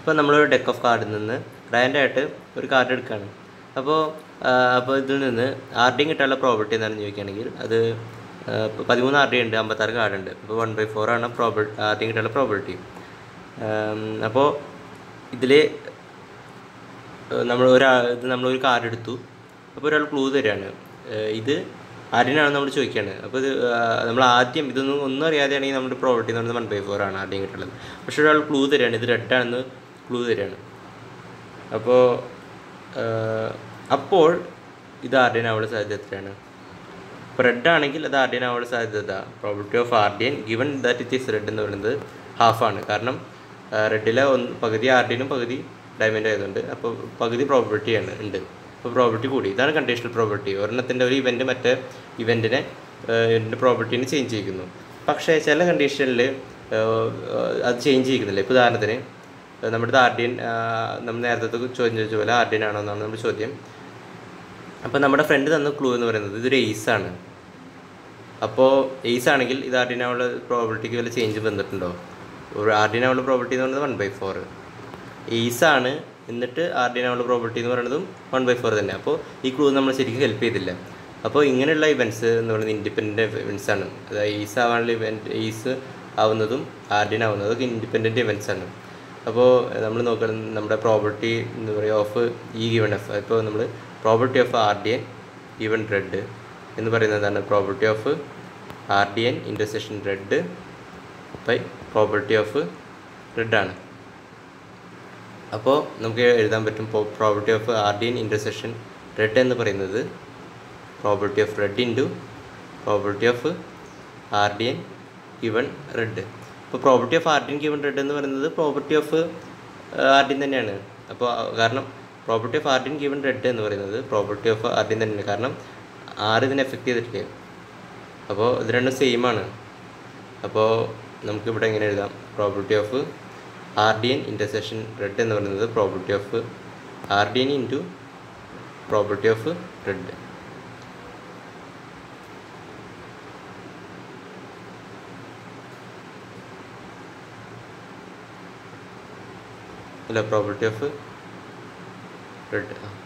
അപ്പോൾ നമ്മളൊരു deck of കാർഡിൽ നിന്ന് റാൻഡായിട്ട് ഒരു കാർഡ് എടുക്കുകയാണ് അപ്പോൾ അപ്പോൾ ഇതിൽ നിന്ന് ആർ ഡിയും കിട്ടാനുള്ള പ്രോബർട്ടി എന്താണെന്ന് ചോദിക്കുകയാണെങ്കിൽ അത് ആ, ഇപ്പോൾ പതിമൂന്ന് ആർ ഡി ഉണ്ട് അമ്പത്താറ് കാർഡ് ഉണ്ട് അപ്പോൾ വൺ ബൈ ഫോർ ആണ് പ്രോബർ ആർ ഡിയും കിട്ടാനുള്ള പ്രോബർട്ടി അപ്പോൾ ഇതിൽ നമ്മൾ ഒരാൾ ഇത് നമ്മളൊരു കാർഡ് എടുത്തു അപ്പോൾ ഒരാൾ ക്ലൂ തരികയാണ് ഏഹ് ഇത് ആര്യനാണ് നമ്മൾ ചോദിക്കുകയാണ് അപ്പോൾ ഇത് ആഹ് നമ്മൾ ആദ്യം ഇതൊന്നും ഒന്നും അറിയാതെയാണെങ്കിൽ നമ്മുടെ പ്രോപ്പർട്ടി എന്ന് പറയുന്നത് വൺ ബൈ ഫോർ ആണ് ആദ്യം കിട്ടുള്ളത് പക്ഷേ ഒരാൾ ക്ലൂ തരികയാണ് ഇത് റെഡ് ആണെന്ന് ക്ലൂ തരികയാണ് അപ്പോൾ ആഹ് അപ്പോൾ ഇത് ആര്യനാവുള്ള സാധ്യത എത്രയാണ് ഇപ്പോൾ റെഡ് ആണെങ്കിൽ അത് ആർഡിയൻ ആവാനുള്ള സാധ്യത പ്രോബിലിറ്റി ഓഫ് ആർഡിയൻ given that it is red എന്ന് പറയുന്നത് ഹാഫാണ് കാരണം റെഡിലെ ഒന്ന് പകുതി ആർഡിയനും പകുതി ഡയമണ്ട് ആയതുകൊണ്ട് അപ്പോൾ പകുതി പ്രോബിലിറ്റിയാണ് ഉണ്ട് അപ്പോൾ പ്രോബിലിറ്റി കൂടി ഇതാണ് കണ്ടീഷണൽ പ്രോബിലിറ്റി ഒരെണ്ണത്തിൻ്റെ ഒരു ഇവൻറ്റ് മറ്റേ ഇവൻറ്റിനെ ഇവൻറ്റിൻ്റെ പ്രോബിലിറ്റീനെ ചേഞ്ച് ചെയ്യിക്കുന്നു പക്ഷേ ചില കണ്ടീഷനിൽ അത് ചേഞ്ച് ചെയ്യിക്കുന്നില്ല ഇപ്പോൾ ഉദാഹരണത്തിന് ഏഹ് നമ്മുടെ ആർഡിയൻ നമ്മൾ നേരത്തെ ചോദ്യം ചോദിച്ച പോലെ ആർഡിയൻ ആണോ എന്നാണ് നമ്മുടെ ചോദ്യം അപ്പോൾ നമ്മുടെ ഫ്രണ്ട് തന്ന ക്ലൂ എന്ന് പറയുന്നത് ഇതൊരു എയ്സ് ആണ് അപ്പോൾ എയ്സ് ആണെങ്കിൽ ഇത് ആർഡിനാവുള്ള പ്രോബിലിറ്റിക്ക് വല്ല ചേഞ്ച് വന്നിട്ടുണ്ടോ ഒരു ആർഡിനാവുള്ള പ്രോബിലിറ്റി എന്ന് പറയുന്നത് വൺ ബൈ ഫോർ എയ്സ് ആണ് എന്നിട്ട് ആർഡിനാവുള്ള പ്രോബിലിറ്റി എന്ന് പറയുന്നതും വൺ ബൈ ഫോർ തന്നെ അപ്പോൾ ഈ ക്ലൂ നമ്മൾ ശരിക്കും ഹെൽപ്പ് ചെയ്തില്ല അപ്പോൾ ഇങ്ങനെയുള്ള ഇവൻറ്റ്സ് എന്ന് പറയുന്നത് ഇൻഡിപെൻഡൻറ്റ് ഇവൻറ്റ്സ് ആണ് അതായത് എയ്സ് ആവാനുള്ള ഇവൻറ്റ് എയ്സ് ആവുന്നതും ആർഡിൻ ആവുന്നതും ഒക്കെ ഇൻഡിപെൻഡൻറ്റ് ഇവൻറ്റ്സ് ആണ് അപ്പോൾ നമ്മൾ നോക്കുന്നത് നമ്മുടെ പ്രോപ്പർട്ടി എന്താ പറയുക ഓഫ് ഈ ഗിവൺ എഫ് ഇപ്പോൾ നമ്മൾ property of R D N given red എന്ന് പറയുന്നതാണ് property of R D N intersection red by property of red ആണ് അപ്പോൾ നമുക്ക് എഴുതാൻ പറ്റും property of R D N intersection red എന്ന് പറയുന്നത് property of red into property of R D N given red ഇപ്പോൾ property of R D N given red എന്ന് പറയുന്നത് property of R D N തന്നെയാണ് അപ്പോൾ ആ, കാരണം property of R D N given red എന്ന് പറയുന്നത് property of R D N തന്നെയാണ് കാരണം ആർ ഇതിനെ എഫക്റ്റ് ചെയ്തിട്ടില്ല അപ്പോൾ ഇത് രണ്ടും സെയിം ആണ് അപ്പോൾ നമുക്കിവിടെ എങ്ങനെ എഴുതാം property of R D N intersection red എന്ന് പറയുന്നത് property of R D N into property of red അല്ല പ്രോപ്പർട്ടി ഓഫ് റെഡ്